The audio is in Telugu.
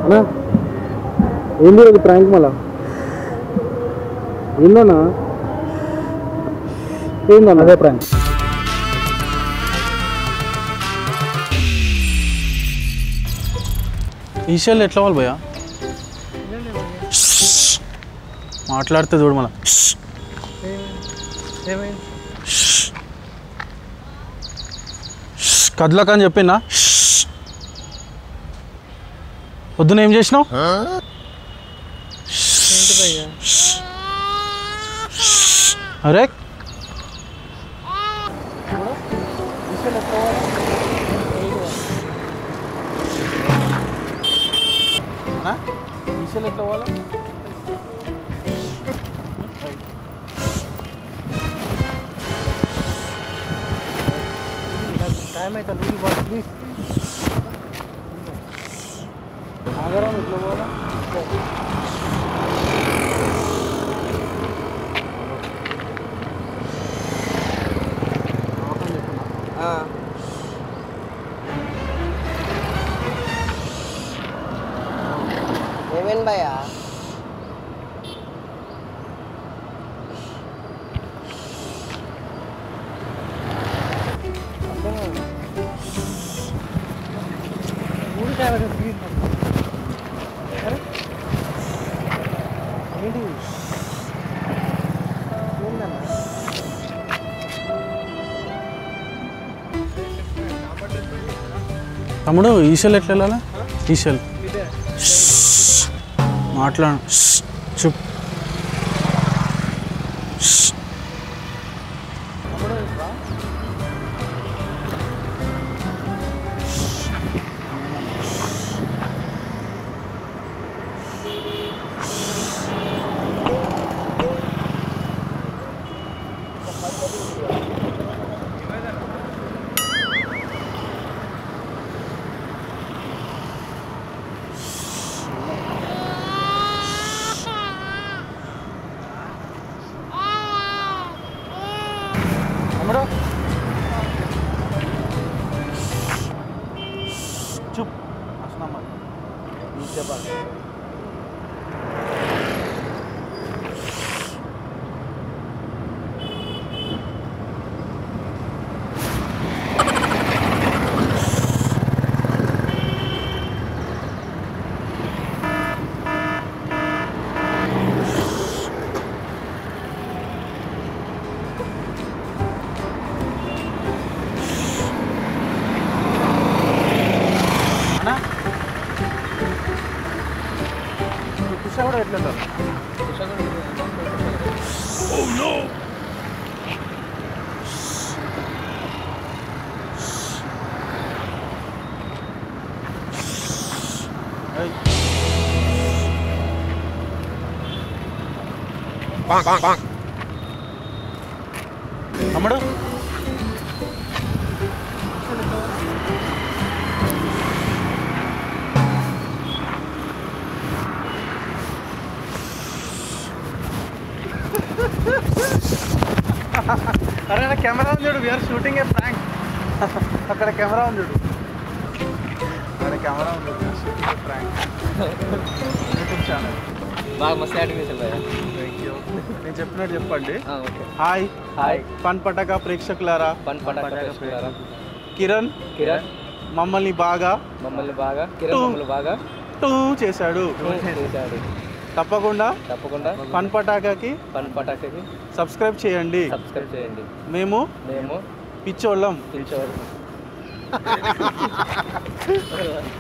అన్నా ఏంది అది ప్రాంక్ మళ్ళా ఏందన్నా ఏందన్నా అదే ప్రాంక్ ఈషల్ ఎట్లా వాళ్ళు భయ మాట్లాడితే చూడు మళ్ళా కదలకని చెప్పినా పొద్దున ఏం చేసినావు అరే ఈషల్ ఎట్లా పోవాలా టైం అయితే ప్లీజ్ ఆగరం ఇట్లా పోవాలా ఏమేం భయ్యా ఊరి టైం అయితే ప్లీజ్ అరే ఏంటి ఏందన్నా తమ్ముడు ఈషల్ ఎట్లా వెళ్ళాలా ఈషల్ మాట్లాడు చూప్ తమ్ముడు చూప్ వస్తున్నామ్మా నీకు చెప్పాలి అన్నా కుషా కూడా ఎట్లా వెళ్ళాలి తమ్ముడు అరే నా కెమెరా ఉంది చూడు వీఆర్ షూటింగ్ ఏ ప్రాంక్ అక్కడ కెమెరా ఉంది చూడు అక్కడ కెమెరా ఉంది shooting a prank YouTube channel బాగా మస్తు యాక్టింగ్ చేశారు భయ్యా థ్యాంక్ యూ నేను చెప్పినట్టు చెప్పండి ఓకే హాయ్ హాయ్ పన్ పటక ప్రేక్షకులారా పన్ పటాక కిరణ్ కిరణ్ మమ్మల్ని బాగా మమ్మల్ని బాగా కిరణ్ మమ్మల్ని బాగా టూ చేశాడు చేశాడు తప్పకుండా తప్పకుండా పన్ పటాకకి పన్ పటాకకి సబ్స్క్రైబ్ చేయండి సబ్స్క్రైబ్ చేయండి మేము మేము పిచ్చోళ్ళం పిలిచేవారు